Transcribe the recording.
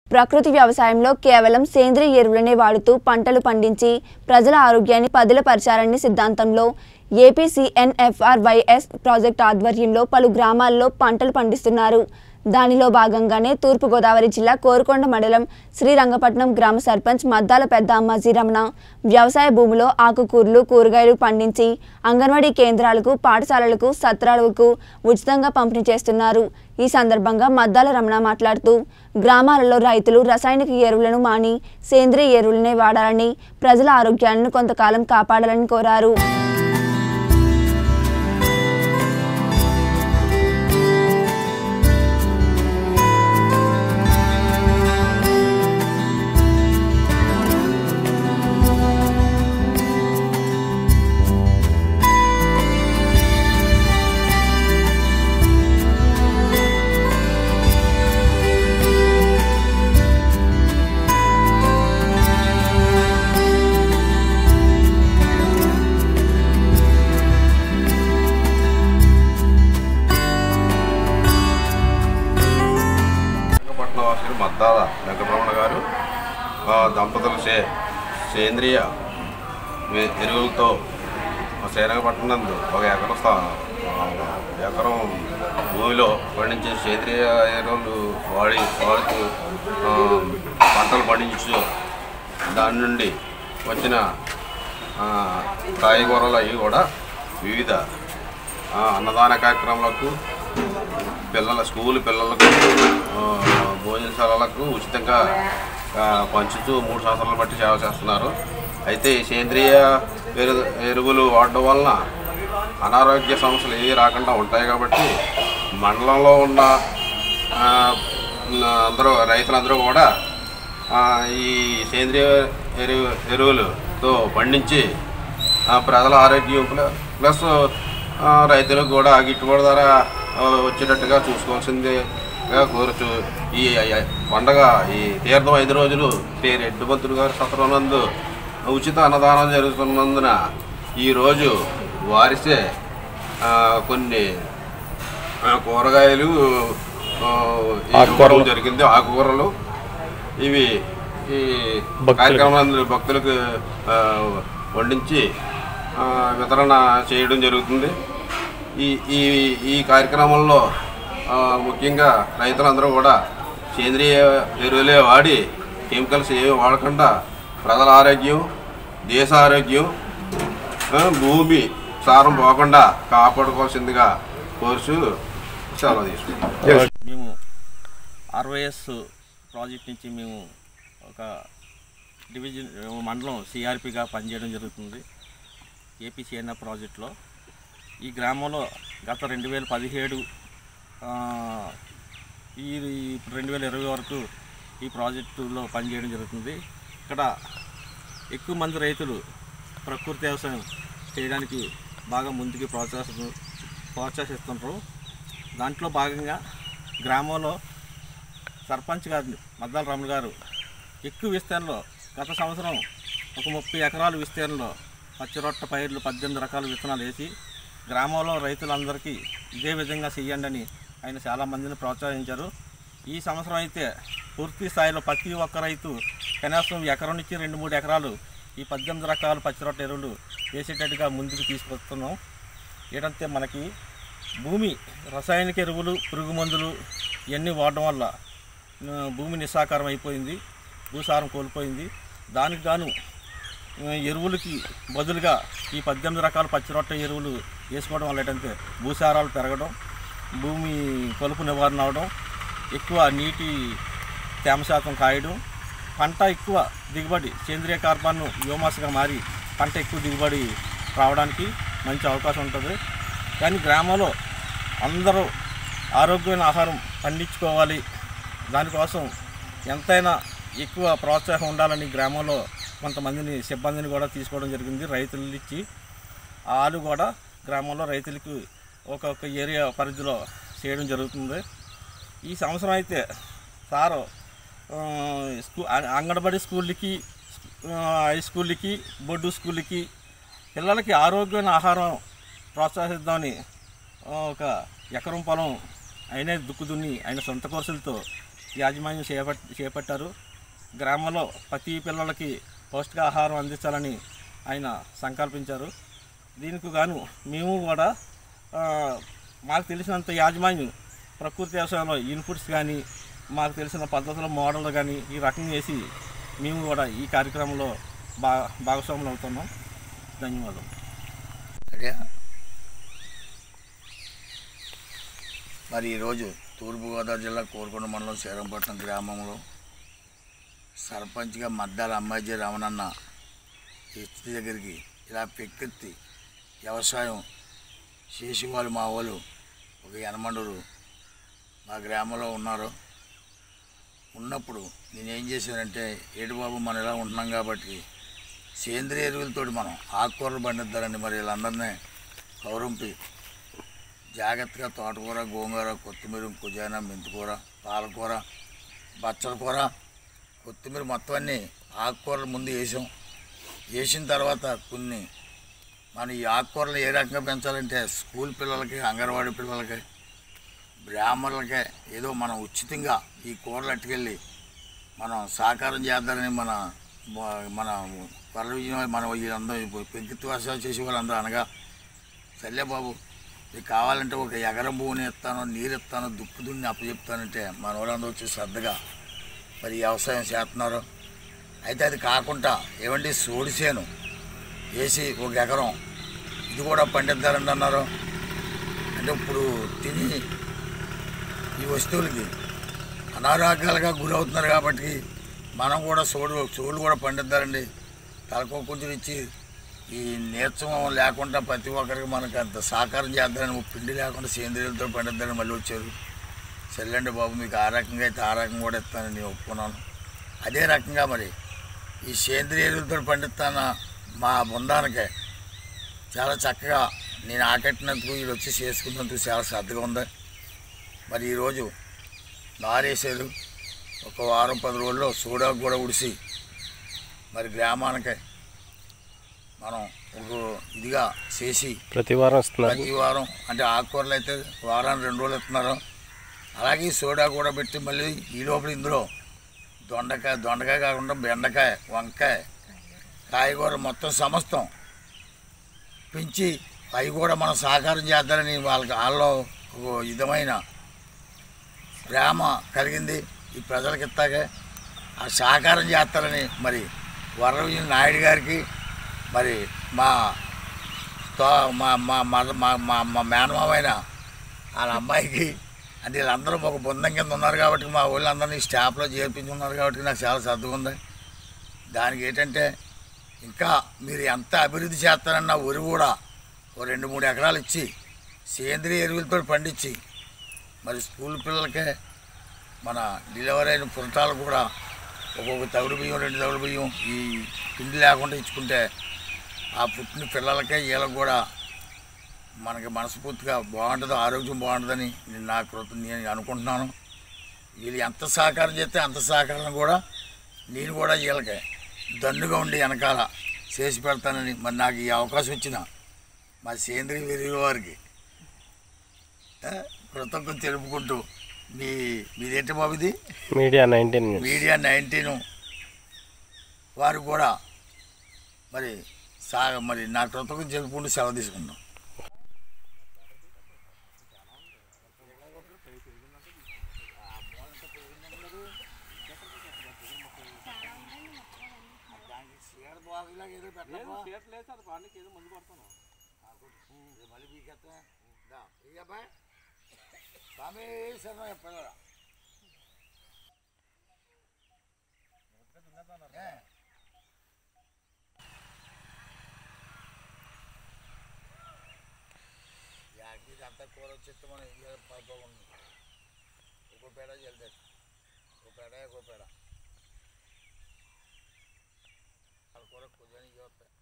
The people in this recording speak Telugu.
ప్రకృతి వ్యవసాయంలో కేవలం సేంద్రియ ఎరువులనే వాడుతూ పంటలు పండించి ప్రజల ఆరోగ్యాన్ని పదిలపరచాలనే సిద్ధాంతంలో ఏపీసీఎన్ఎఫ్ఆర్వైఎస్ ప్రాజెక్టు ఆధ్వర్యంలో పలు గ్రామాల్లో పంటలు పండిస్తున్నారు దానిలో భాగంగానే తూర్పుగోదావరి జిల్లా కోరుకొండ మండలం శ్రీరంగపట్నం గ్రామ సర్పంచ్ మద్దాల పెద్ద అమ్మాజీ రమణ వ్యవసాయ భూమిలో ఆకుకూరలు కూరగాయలు పండించి అంగన్వాడీ కేంద్రాలకు పాఠశాలలకు సత్రాలకు ఉచితంగా పంపిణీ చేస్తున్నారు ఈ సందర్భంగా మద్దాల రమణ మాట్లాడుతూ గ్రామాలలో రైతులు రసాయనిక ఎరువులను మాని సేంద్రియ ఎరువులనే వాడాలని ప్రజల ఆరోగ్యాలను కొంతకాలం కాపాడాలని కోరారు విశాఖపట్నం వాసులు మద్దాల వెంకటరమణ గారు ఆ దంపతులు సే సేంద్రియ ఎ- ఎరువులతో శ్రీరంగపట్నం నందు ఒక ఎకరం స్థా ఎకరం భూమిలో పండించే సేంద్రియ ఎరువులు వాడి వాడుతూ ఆ, పంటలు పండించు దాని నుండి వచ్చిన ఆ, కాయగూరలు అవి కూడా వివిధ ఆ, అన్నదాన కార్యక్రమాలకు పిల్లల స్కూల్ పిల్లలకు ఆ, భోజనశాలలకు ఉచితంగా ఆ, పంచుతూ మూడు సంవత్సరాలు బట్టి సేవ చేస్తున్నారు అయితే ఈ సేంద్రియ ఎరు ఎరువులు వాడడం వలన అనారోగ్య సమస్యలు ఏవి రాకుండా ఉంటాయి కాబట్టి మండలంలో ఉన్న ఆ, అందరూ రైతులందరూ కూడా ఆ, ఈ సేంద్రియ ఎరువు ఎరువులతో పండించి ఆ, ప్రజల ఆరోగ్యం ప్ల- ప్లస్ ఆ, రైతులకు కూడా గిట్టుబాటు ధర ఆ, వచ్చేటట్టుగా చూసుకోవాల్సిందిగా కోరుచు ఈ ఈ పండగ ఈ తీర్థం ఐదు రోజులు శ్రీ రెడ్డిపంతులు గారి సత్రనందు ఉచిత అన్నదానం జరుగుతున్నందున ఈరోజు వారిసే ఆ, కొన్ని ఆ, కూరగాయలు ఆ, ఇవ్వడం జరిగింది ఆకుకూరలు ఇవి ఈ కార్యక్రమాన్ని భక్తులకు ఆ, వండించి ఆ, వితరణ చేయడం జరుగుతుంది ఈ ఈ ఈ కార్యక్రమంలో ఆ, ముఖ్యంగా రైతులందరూ కూడా సేంద్రియ ఎరువులే వాడి కెమికల్స్ ఏమి వాడకుండా ప్రజల ఆరోగ్యం దేశ ఆరోగ్యం ఆ, భూమి సారం పోకుండా కాపాడుకోవాల్సిందిగా కోరుచు సెలవు తీసుకుంటాం మేము ఆర్వైఎస్ ప్రాజెక్ట్ నుంచి మేము ఒక డివిజన్ మండలం సిఆర్పిగా పనిచేయడం జరుగుతుంది ఏపీసీఎన్ఆర్ ప్రాజెక్ట్లో ఈ గ్రామంలో గత రెండు వేల పదిహేడు ఈ ఇప్పుడు రెండు వేల ఇరవై వరకు ఈ ప్రాజెక్టులో పనిచేయడం జరుగుతుంది ఇక్కడ ఎక్కువ మంది రైతులు ప్రకృతి వ్యవసాయం చేయడానికి బాగా ముందుకు ప్రోత్సహిస్తు ప్రోత్సహిస్తుంటారు దాంట్లో భాగంగా గ్రామంలో సర్పంచ్ గారు మద్దాల రమణ గారు ఎక్కువ విస్తీర్ణంలో గత సంవత్సరం ఒక ముప్పై ఎకరాల విస్తీర్ణంలో పచ్చిరొట్ట పైర్లు పద్దెనిమిది రకాల విత్తనాలు వేసి గ్రామంలో రైతులందరికీ ఇదే విధంగా చెయ్యండి అని ఆయన చాలామందిని ప్రోత్సహించారు ఈ సంవత్సరం అయితే పూర్తి స్థాయిలో ప్రతి ఒక్క రైతు కనీసం ఎకరం నుంచి రెండు మూడు ఎకరాలు ఈ పద్దెనిమిది రకాల పచ్చిరొట్ట ఎరువులు వేసేటట్టుగా ముందుకు తీసుకొస్తున్నాం ఏంటంటే మనకి భూమి రసాయనిక ఎరువులు పురుగు మందులు ఇవన్నీ వాడడం వల్ల ఆ, భూమి నిస్సాకారం అయిపోయింది భూసారం కోల్పోయింది దానికి గాను ఆ, ఎరువులకి బదులుగా ఈ పద్దెనిమిది రకాల పచ్చిరొట్ట ఎరువులు వేసుకోవడం వల్ల ఏంటంటే భూసారాలు పెరగడం భూమి కలుపు నివారణ అవడం ఎక్కువ నీటి తేమ శాతం కాయడం పంట ఎక్కువ దిగుబడి సేంద్రియ కార్బన్ వ్యోమాస్గా మారి పంట ఎక్కువ దిగుబడి రావడానికి మంచి అవకాశం ఉంటుంది కానీ గ్రామంలో అందరూ ఆరోగ్యమైన ఆహారం పండించుకోవాలి దానికోసం ఎంతైనా ఎక్కువ ప్రోత్సాహం ఉండాలని గ్రామంలో కొంతమందిని సిబ్బందిని కూడా తీసుకోవడం జరిగింది రైతులు ఇచ్చి వాళ్ళు కూడా గ్రామంలో రైతులకు ఒక్కొక్క ఏరియా పరిధిలో చేయడం జరుగుతుంది ఈ సంవత్సరం అయితే సారు ఆ, స్కూ అ- అంగన్వాడీ స్కూళ్ళకి ఆ, హై స్కూళ్ళకి బొడ్డు స్కూళ్ళకి పిల్లలకి ఆరోగ్యమైన ఆహారం ప్రోత్సహిద్దామని ఆ, ఒక ఎకరం పొలం ఆయనే దుక్కు దున్ని ఆయన సొంత ఖర్చులతో యాజమాన్యం చేపట్ చేపట్టారు గ్రామంలో ప్రతి పిల్లలకి పౌష్టికాహారం అందించాలని ఆయన సంకల్పించారు దీనికి గాను మేము కూడా ఆ, మాకు తెలిసినంత యాజమాన్యం ప్రకృతి వ్యవసాయంలో ఇన్పుట్స్ కానీ మాకు తెలిసిన పద్ధతుల మోడల్ కానీ ఈ రకం చేసి మేము కూడా ఈ కార్యక్రమంలో బా భాగస్వాములు అవుతున్నాం ధన్యవాదాలు రెడీ మరి ఈరోజు తూర్పుగోదావరి జిల్లా కోరుకొండ మండలం శ్రీరంపట్నం గ్రామంలో సర్పంచ్గా మద్దాల అమ్మాజీ రమణన్న ఎత్తి దగ్గరికి ఇలా పెక్కెత్తి వ్యవసాయం చేసి వాళ్ళు మా వాళ్ళు ఒక యనమండూరు మా గ్రామంలో ఉన్నారు ఉన్నప్పుడు నేనేం చేశానంటే ఏడు బాబు మనం ఇలా ఉంటున్నాం కాబట్టి సేంద్రియ ఎరువులతో మనం ఆకుకూరలు పండిద్దారండి మరి వీళ్ళందరినీ కౌరంపి జాగ్రత్తగా తోటకూర గోంగూర కొత్తిమీర కుజాన మెంతికూర పాలకూర బచ్చల కూర కొత్తిమీర మొత్తం అన్నీ ఆకుకూరలు ముందు వేసాం వేసిన తర్వాత కొన్ని మన ఈ ఆకుకూరలు ఏ రకంగా పెంచాలంటే స్కూల్ పిల్లలకి అంగన్వాడీ పిల్లలకి బ్రాహ్మణులకే ఏదో మనం ఉచితంగా ఈ కూరలు అట్టుకెళ్ళి మనం సాకారం చేద్దారని మన మన పర్ల విజయం మన వీళ్ళందరూ పెంకిత్వాసాలు చేసే వాళ్ళందరూ అనగా సర్లే బాబు మీకు కావాలంటే ఒక ఎకరం భూమిని ఇస్తాను నీరు ఇస్తాను దుక్కు దున్ని అప్పచెప్తానంటే మన వాళ్ళందరూ వచ్చి శ్రద్ధగా మరి వ్యవసాయం చేస్తున్నారు అయితే అది కాకుండా ఏమండి సోడిసేను వేసి ఒక ఎకరం ఇది కూడా పండిద్దారండి అన్నారు అంటే ఇప్పుడు తిని ఈ వస్తువులకి అనారోగ్యాలుగా గురవుతున్నారు కాబట్టి మనం కూడా సోడు సోళ్ళు కూడా పండిద్దారండి తలకో కొంచెం ఇచ్చి ఈ నీరసం లేకుండా ప్రతి ఒక్కరికి మనకు అంత సహకారం చేద్దారని ఓ పిండి లేకుండా సేంద్రియాలతో పండిద్దారని మళ్ళీ వచ్చారు సర్లేండి బాబు మీకు ఆ రకంగా అయితే ఆ రకం కూడా ఇస్తానని నేను ఒప్పుకున్నాను అదే రకంగా మరి ఈ సేంద్రియ ఎరువులతో పండిస్తాన మా బృందానికే చాలా చక్కగా నేను ఆకట్టినందుకు వీళ్ళు వచ్చి చేసుకున్నందుకు చాలా శ్రద్ధగా ఉంది మరి ఈరోజు నారేసారు ఒక వారం పది రోజుల్లో సోడాకు కూడా ఉడిసి మరి గ్రామానికి మనం ఒక ఇదిగా చేసి ప్రతి వారం వస్తున్నారు ప్రతి వారం అంటే ఆకుకూరలు అయితే వారానికి రెండు రోజులు ఇస్తున్నారు అలాగే ఈ సోడా కూడా పెట్టి మళ్ళీ ఈ లోపల ఇందులో దొండకాయ దొండకాయ కాకుండా బెండకాయ వంకాయ కాయగూర మొత్తం సమస్తం పెంచి అవి కూడా మనం సహకారం చేద్దారని వాళ్ళకి వాళ్ళలో ఒక విధమైన ప్రేమ కలిగింది ఈ ప్రజలకు ఇస్తాగే ఆ సహకారం చేస్తారని మరి వరవిజయ నాయుడు గారికి మరి మా తో మా మా మద- మా మా మా మేనమామైన వాళ్ళ అమ్మాయికి అంటే వీళ్ళందరూ ఒక బృందం కింద ఉన్నారు కాబట్టి మా వాళ్ళందరినీ స్టాఫ్లో చేర్పించుకున్నారు కాబట్టి నాకు చాలా శ్రద్ధగా ఉంది దానికి ఏంటంటే ఇంకా మీరు ఎంత అభివృద్ధి చేస్తారన్న ఊరు కూడా ఓ రెండు మూడు ఎకరాలు ఇచ్చి సేంద్రియ ఎరువులతో పండించి మరి స్కూల్ పిల్లలకే మన డెలివరీ అయిన పురటాలు కూడా ఒక్కొక్క తగుడు బియ్యం రెండు తగుడు బియ్యం ఈ పిండి లేకుండా ఇచ్చుకుంటే ఆ పుట్టిన పిల్లలకే వీళ్ళకి కూడా మనకి మనస్ఫూర్తిగా బాగుంటుంది ఆరోగ్యం బాగుంటుందని నేను నా కృత నేను అనుకుంటున్నాను వీళ్ళు ఎంత సహకారం చేస్తే అంత సహకారం కూడా నేను కూడా వీళ్ళకి దన్నుగా ఉండి వెనకాల చేసి పెడతానని మరి నాకు ఈ అవకాశం ఇచ్చిన మా సేంద్రియ వెలుగు వారికి ఆ, కృతజ్ఞత తెలుపుకుంటూ మీ మీదేంటి బాబు ఇది media nineteen news media nineteen వారు కూడా మరి సా మరి నా కృతజ్ఞత చెప్పుకుంటూ సెలవు తీసుకున్నాం స్వామి శరణం పిల్లరా ఏ? యాకి ఇదంతా కూర వచ్చేస్తే మనం ఇయ్యాలి పడిపోకుండా ఒక్కో పేడ వెళ్తాయి ఒక పేడ ఒక పేడ వాళ్ళ కూర కొంచెం చూస్తాయి